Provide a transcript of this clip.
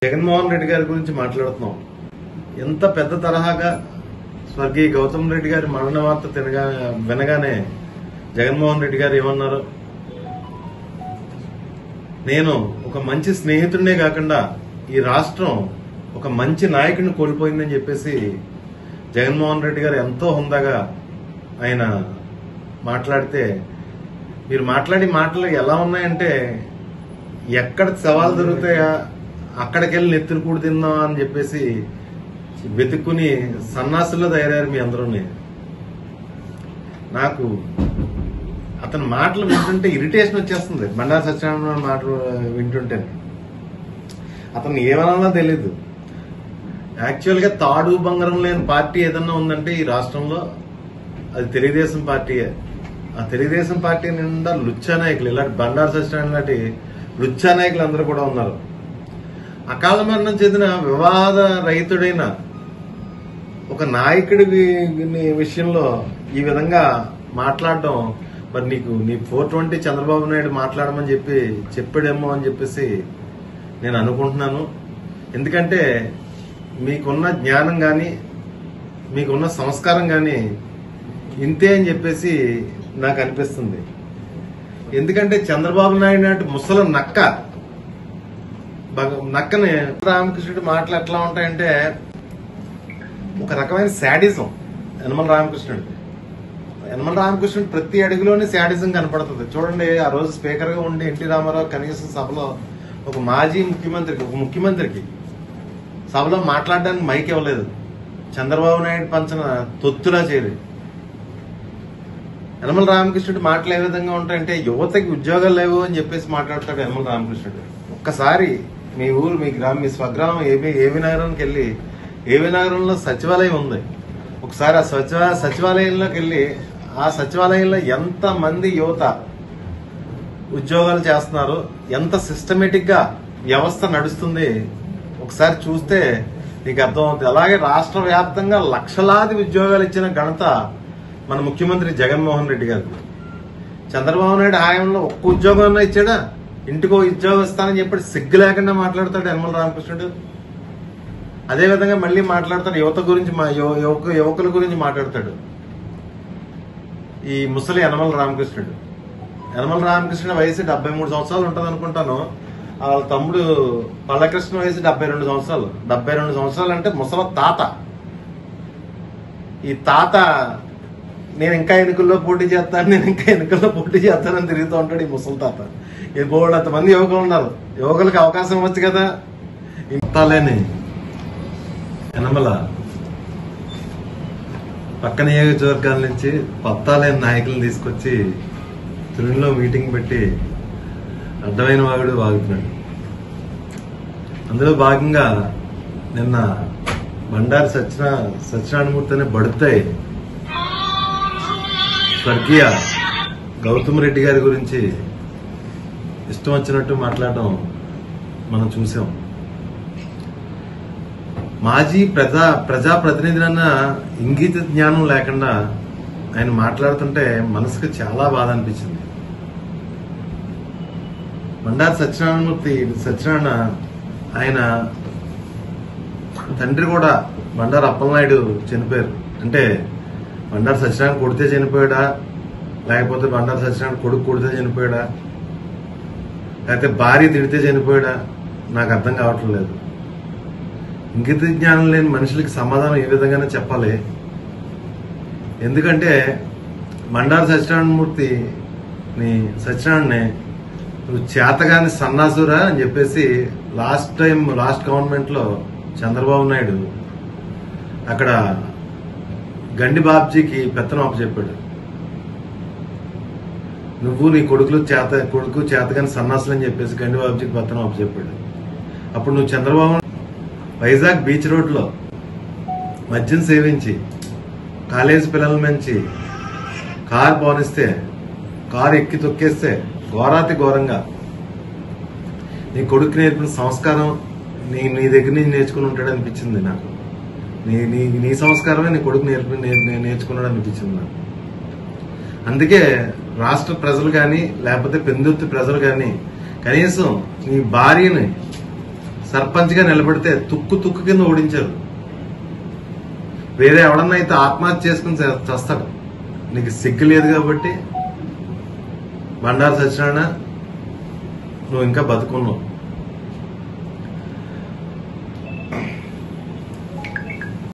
జగన్మోహన్ రెడ్డి గారి గురించి మాట్లాడుతున్నాం ఎంత పెద్ద తరహాగా స్వర్గీయ గౌతమ్ రెడ్డి గారి మరణ వార్త తినగా వినగానే జగన్మోహన్ రెడ్డి గారు ఏమన్నారు నేను ఒక మంచి స్నేహితుడినే కాకుండా ఈ రాష్ట్రం ఒక మంచి నాయకుడిని కోల్పోయిందని చెప్పేసి జగన్మోహన్ రెడ్డి గారు ఎంతో హుందాగా ఆయన మాట్లాడితే మీరు మాట్లాడి మాటలు ఎలా ఉన్నాయంటే ఎక్కడ సవాలు దొరుకుతాయా అక్కడికెళ్ళి నెత్తులు కూడి తిందాం అని చెప్పేసి వెతుక్కుని సన్నాసుల్లో తయారయ్యారు మీ అందరూ నాకు అతని మాటలు వింటుంటే ఇరిటేషన్ వచ్చేస్తుంది బండారు సత్యనారాయణ మాటలు వింటుంటే అతను ఏమనాలో తెలీదు యాక్చువల్ గా తాడు బంగారం లేని పార్టీ ఏదన్నా ఉందంటే ఈ రాష్ట్రంలో అది తెలుగుదేశం పార్టీయే ఆ తెలుగుదేశం పార్టీ నిండా లుచ్చా నాయకులు ఇలాంటి బండారు సత్యనారాయణ లాంటి లుచ్చా నాయకులు అందరూ కూడా ఉన్నారు అకాల మరణం చెందిన వివాద రహితుడైన ఒక నాయకుడి వి- విషయంలో ఈ విధంగా మాట్లాడడం మరి నీకు నీ ఫోర్ ట్వంటీ చంద్రబాబు నాయుడు మాట్లాడమని చెప్పి చెప్పాడేమో అని చెప్పేసి నేను అనుకుంటున్నాను ఎందుకంటే మీకున్న జ్ఞానం కానీ మీకున్న సంస్కారం కానీ ఇంతే అని చెప్పేసి నాకు అనిపిస్తుంది ఎందుకంటే చంద్రబాబు నాయుడు నాటి ముసల నక్క భగ- నక్కని రామకృష్ణుడి మాటలు ఎట్లా ఉంటాయంటే ఒక రకమైన శాడిజం యనమల రామకృష్ణుడి యనమల రామకృష్ణుడు ప్రతి అడుగులోనే శాడిజం కనపడుతుంది చూడండి ఆ రోజు స్పీకర్ గా ఉండి ఎన్టీ రామారావు కనీసం సభలో ఒక మాజీ ముఖ్యమంత్రికి ఒక ముఖ్యమంత్రికి సభలో మాట్లాడడానికి మైక్ ఇవ్వలేదు చంద్రబాబు నాయుడు పంచిన తొత్తులా చేరి యనమల రామకృష్ణుడు మాటలు ఏ విధంగా ఉంటాయంటే యువతకి ఉద్యోగాలు లేవు అని చెప్పేసి మాట్లాడతాడు యనమల రామకృష్ణుడు ఒక్కసారి మీ ఊరు మీ గ్రామం మీ స్వగ్రామం ఏవి ఏవి నగరానికి వెళ్ళి ఏవి నగరంలో సచివాలయం ఉంది ఒకసారి ఆ సచివ సచివాలయంలోకి వెళ్ళి ఆ సచివాలయంలో ఎంత మంది యువత ఉద్యోగాలు చేస్తున్నారు ఎంత సిస్టమేటిక్ గా వ్యవస్థ నడుస్తుంది ఒకసారి చూస్తే నీకు అర్థమవుతుంది అలాగే రాష్ట్ర వ్యాప్తంగా లక్షలాది ఉద్యోగాలు ఇచ్చిన ఘనత మన ముఖ్యమంత్రి జగన్మోహన్ రెడ్డి గారు చంద్రబాబు నాయుడు హయాంలో ఒక్క ఉద్యోగం అన్నా ఇచ్చాడా ఇంటికో ఉద్యోగం ఇస్తానని చెప్పి సిగ్గు లేకుండా మాట్లాడతాడు యనమల రామకృష్ణుడు అదే విధంగా మళ్ళీ మాట్లాడతాడు యువత గురించి మా యువ- యువక యువకుల గురించి మాట్లాడతాడు ఈ ముసలి యనమల రామకృష్ణుడు యనమల రామకృష్ణుడి వయసు డెబ్బై మూడు సంవత్సరాలు ఉంటుంది అనుకుంటాను వాళ్ళ తమ్ముడు పల్లకృష్ణ వయసు డెబ్బై రెండు సంవత్సరాలు డెబ్బై రెండు సంవత్సరాలు అంటే ముసల తాత ఈ తాత నేను ఇంకా ఎన్నికల్లో పోటీ చేస్తాను నేను ఇంకా ఎన్నికల్లో పోటీ చేస్తానని తిరుగుతూ ఉంటాడు ఈ ముసలి తాత ఈ బోర్డు అంతమంది యువకులు ఉన్నారు యువకులకి అవకాశం ఇవ్వచ్చు కదా ఇంతాలేని యనమల పక్క నియోజకవర్గాల నుంచి పత్తాలేని నాయకులను తీసుకొచ్చి తిరుమలలో మీటింగ్ పెట్టి అడ్డమైన వాగుడు వాగుతున్నాడు అందులో భాగంగా నిన్న బండారు సత్యనా సత్యనారాయణమూర్తి అనే బడుతాయి స్వర్గీయ గౌతమ్ రెడ్డి గారి గురించి ఇష్టం వచ్చినట్టు మాట్లాడడం మనం చూసాం మాజీ ప్రజా ప్రజాప్రతినిధులన్న ఇంగిత జ్ఞానం లేకుండా ఆయన మాట్లాడుతుంటే మనసుకు చాలా బాధ అనిపించింది బండారు సత్యనారాయణమూర్తి సత్యనారాయణ ఆయన తండ్రి కూడా బండారు అప్పలనాయుడు చనిపోయారు అంటే బండారు సత్యనారాయణ కొడితే చనిపోయాడా లేకపోతే బండారు సత్యనారాయణ కొడుకు కొడితే చనిపోయాడా లేకపోతే భార్య తిడితే చనిపోయాడా నాకు అర్థం కావట్లేదు ఇంగిత జ్ఞానం లేని మనుషులకి సమాధానం ఏ విధంగానే చెప్పాలి ఎందుకంటే మండారు సత్యనారాయణమూర్తి నీ సత్యనారాయణని నువ్వు చేతగాని సన్నాసురా అని చెప్పేసి లాస్ట్ టైం లాస్ట్ గవర్నమెంట్ లో చంద్రబాబు నాయుడు అక్కడ గండి బాబ్జీకి పెత్తనం అప్పచెప్పాడు నువ్వు నీ కొడుకులు చేత కొడుకు చేతగాని సన్నాసులు అని చెప్పేసి గండి బాబ్జీకి పెత్తనం అప్పచెప్పాడు అప్పుడు నువ్వు చంద్రబాబు వైజాగ్ బీచ్ రోడ్ లో మద్యం సేవించి కాలేజ్ పిల్లల నుంచి కార్ పోనిస్తే కారు ఎక్కి తొక్కేస్తే ఘోరాతి ఘోరంగా నీ కొడుకు నేర్పిన సంస్కారం నీ నీ దగ్గర నుంచి నేర్చుకుని ఉంటాడు అనిపించింది నాకు నీ నీ నీ సంస్కారమే నీ కొడుకు నేర్పి నేర్- నేర్చుకున్నాడు అనిపించింది నాకు అందుకే రాష్ట్ర ప్రజలు కానీ లేకపోతే పెందుర్తి ప్రజలు కానీ కనీసం నీ భార్యని సర్పంచ్ గా నిలబడితే తుక్కు తుక్కు కింద ఓడించారు వేరే ఎవడన్నా అయితే ఆత్మహత్య చేసుకుని చ- చస్తాడు నీకు సిగ్గు లేదు కాబట్టి బండారు సత్యనారాయణ నువ్వు ఇంకా బతుకున్నావు